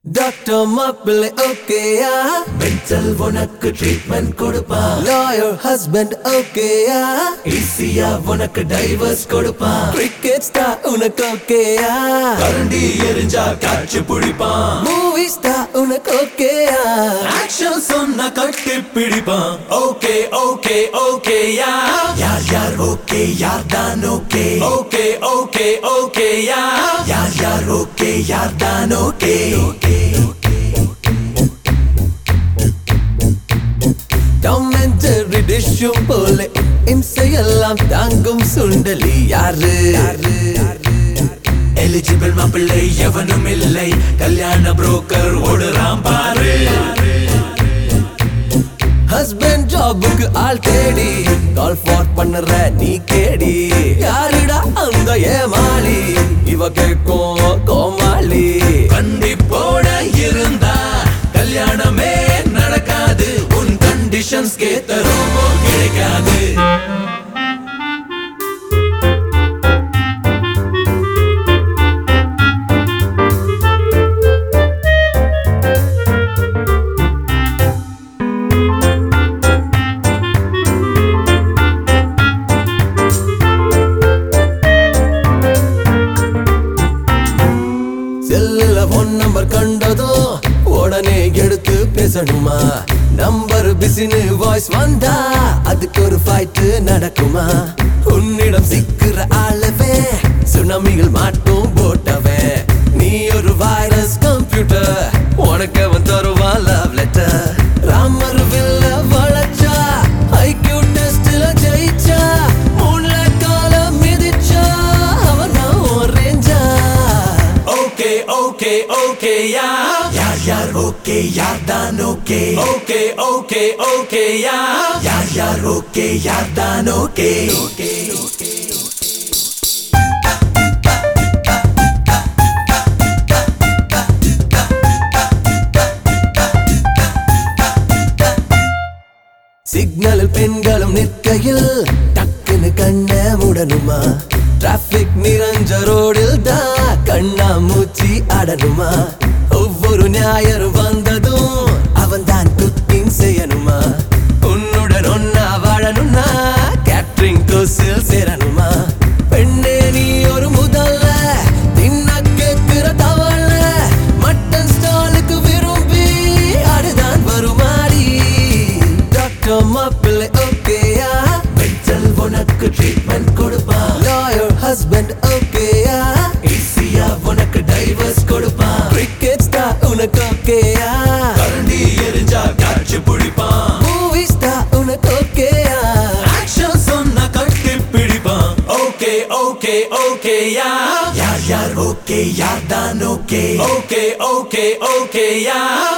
doctor மாப்பிள்ளை ஓகேயா mental உனக்கு ட்ரீட்மெண்ட் கொடுப்பான் லாயர் ஹஸ்பண்ட் ஓகேயா ஈஸியா உனக்கு டைவர்ஸ் கொடுப்பான் கிரிக்கெட் ஸ்டார் உனக்கு ஓகேயா கரண்டி எரிஞ்சா காட்சி பிடிப்பான் மூவி ஸ்டார் உனக்கு ஓகேயா ஆக்ஷன் சொன்ன கட்டி பிடிப்பான் ஓகே ஓகே ஓகே யா யார் யார் ஓகே யார் தான் ஓகே ஓகே ஓகே ஓகே யா யார் யார் ஓகே யார் தான் okay okay Tom and Jerry டிஷ்ஷும் போல இம்சையெல்லாம் தாங்கும் சுண்டலி யாரு எலிஜிபிள் மாப்பிள்ளை எவனும் இல்லை கல்யாண புரோக்கர் ஓடுறான் பாரு ஹஸ்பண்ட் ஜாபுக்கு ஆள் தேடி கால் ஃபார் பண்ணுற நீ கேடி யாருடா அந்த ஏமாளி இவ கேட்கும் கோமாளி கண்டிப்போட இருந்தா கல்யாணமே நடக்காது உன் கண்டிஷன்ஸ் கேத்த ரொம்ப கிடைக்காது செல்லுல போன் நம்பர் கண்டதோ உடனே எடுத்து பேசணுமா நம்பர் பிசினு வாய்ஸ் வந்தா அதுக்கு ஒரு ஃபைட் நடக்குமா உன்னிடம் சிக்கிற ஆளவே சுனாமிகள் மாட்டும் போட்டவே நீ ஒரு வைரஸ் கம்ப்யூட்டர் உனக்கு அவன் தருவான் லவ் லெட்டர் ராமர் வில்ல வளைச்சா ஐக்யூ டெஸ்ட்ல ஜெயிச்சா மூணு காலம் மிதிச்சா அவன் தான் ரேஞ்சா ஓகே ஓகே ஓகே யா யார் யார் ஓகே யார் தான் ஓகே ஓகே ஓகே ஓகே யா யார் யார் ஓகே யார் தான் ஓகே ஓகே ஓகே சிக்னலில் பெண்களும் நிற்கையில் டக்குன்னு கண்ண முடனுமா டிராபிக் நிறைஞ்ச ரோடில் தான் கண்ணா மூச்சி அடனுமா ஒவ்வொரு ஞாயிறு வந்ததும் அவன் தான் குக்கிங் செய்யணுமா உன்னுடன் ஒன்னா வாழணும்னா கேட்ரிங் கோர்ஸில் சேரணுமா பெண்ணே நீ ஒரு முதல்ல தின்ன கேட்கிற தவள மட்டன் ஸ்டாலுக்கு விரும்பி அடுதான் வருமாடி டாக்டர் மாப்பிள்ளை ஓகேயா மென்டல் உனக்கு ட்ரீட்மெண்ட் கொடுப்பான் லாயர் ஹஸ்பண்ட் ஓகேயா ஈஸியா உனக்கு டைவர்ஸ் கொடுப்பான் கிரிக்கெட் ஸ்டார் உனக்கு ஓகேயா கரண்டி எரிஞ்சா காட்சி பிடிப்பான் மூவி ஸ்டார் உனக்கு ஓகேயா ஆக்ஷன் சொன்ன கட்டி பிடிப்பான் ஓகே ஓகே ஓகே யா யார் யார் ஓகே யார் தான் ஓகே ஓகே ஓகே ஓகே யா